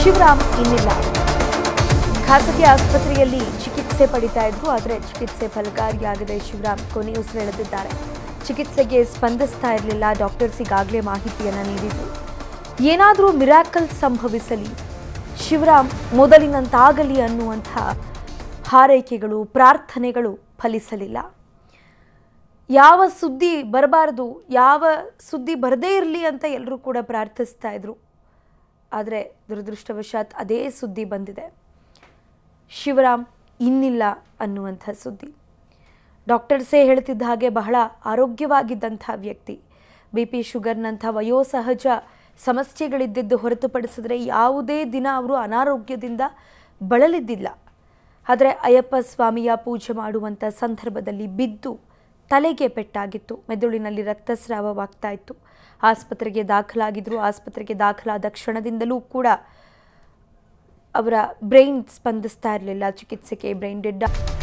ಶಿವರಾಮ್ ಇನ್ನಿಲ್ಲ ಖಾಸಗಿ ಆಸ್ಪತ್ರೆಯಲ್ಲಿ ಚಿಕಿತ್ಸೆ ಪಡಿತಾ ಇದ್ರು ಆದರೆ ಚಿಕಿತ್ಸೆ ಫಲಕಾರಿಯಾಗದೆ ಶಿವರಾಮ್ ಕೊನೆಯುಸಿರೆಳೆದಿದ್ದಾರೆ ಚಿಕಿತ್ಸೆಗೆ ಸ್ಪಂದಿಸ್ತಾ ಇರಲಿಲ್ಲ ಡಾಕ್ಟರ್ಸ್ ಈಗಾಗಲೇ ಮಾಹಿತಿಯನ್ನು ನೀಡಿದ್ರು ಏನಾದರೂ ಮಿರಾಕಲ್ ಸಂಭವಿಸಲಿ ಶಿವರಾಮ್ ಮೊದಲಿನಂತಾಗಲಿ ಅನ್ನುವಂಥ ಹಾರೈಕೆಗಳು ಪ್ರಾರ್ಥನೆಗಳು ಫಲಿಸಲಿಲ್ಲ ಯಾವ ಸುದ್ದಿ ಬರಬಾರದು ಯಾವ ಸುದ್ದಿ ಬರದೇ ಇರಲಿ ಅಂತ ಎಲ್ಲರೂ ಕೂಡ ಪ್ರಾರ್ಥಿಸ್ತಾ ಇದ್ರು ಆದರೆ ದುರದೃಷ್ಟವಶಾತ್ ಅದೇ ಸುದ್ದಿ ಬಂದಿದೆ ಶಿವರಾಮ್ ಇನ್ನಿಲ್ಲ ಅನ್ನುವಂಥ ಸುದ್ದಿ ಡಾಕ್ಟರ್ಸೇ ಹೇಳ್ತಿದ್ದ ಹಾಗೆ ಬಹಳ ಆರೋಗ್ಯವಾಗಿದ್ದಂಥ ವ್ಯಕ್ತಿ ಬಿ ಪಿ ಶುಗರ್ನಂಥ ವಯೋಸಹಜ ಸಮಸ್ಯೆಗಳಿದ್ದಿದ್ದು ಹೊರತುಪಡಿಸಿದ್ರೆ ಯಾವುದೇ ದಿನ ಅವರು ಅನಾರೋಗ್ಯದಿಂದ ಬಳಲಿದ್ದಿಲ್ಲ ಆದರೆ ಅಯ್ಯಪ್ಪ ಸ್ವಾಮಿಯ ಪೂಜೆ ಮಾಡುವಂಥ ಸಂದರ್ಭದಲ್ಲಿ ಬಿದ್ದು ತಲೆಗೆ ಪೆಟ್ಟಾಗಿತ್ತು ಮೆದುಳಿನಲ್ಲಿ ರಕ್ತಸ್ರಾವವಾಗ್ತಾ ಇತ್ತು ಆಸ್ಪತ್ರೆಗೆ ದಾಖಲಾಗಿದ್ರು ಆಸ್ಪತ್ರೆಗೆ ದಾಖಲಾದ ಕ್ಷಣದಿಂದಲೂ ಕೂಡ ಅವರ ಬ್ರೈನ್ ಸ್ಪಂದಿಸ್ತಾ ಇರಲಿಲ್ಲ ಚಿಕಿತ್ಸೆಗೆ ಬ್ರೈನ್ ಡೆಡ್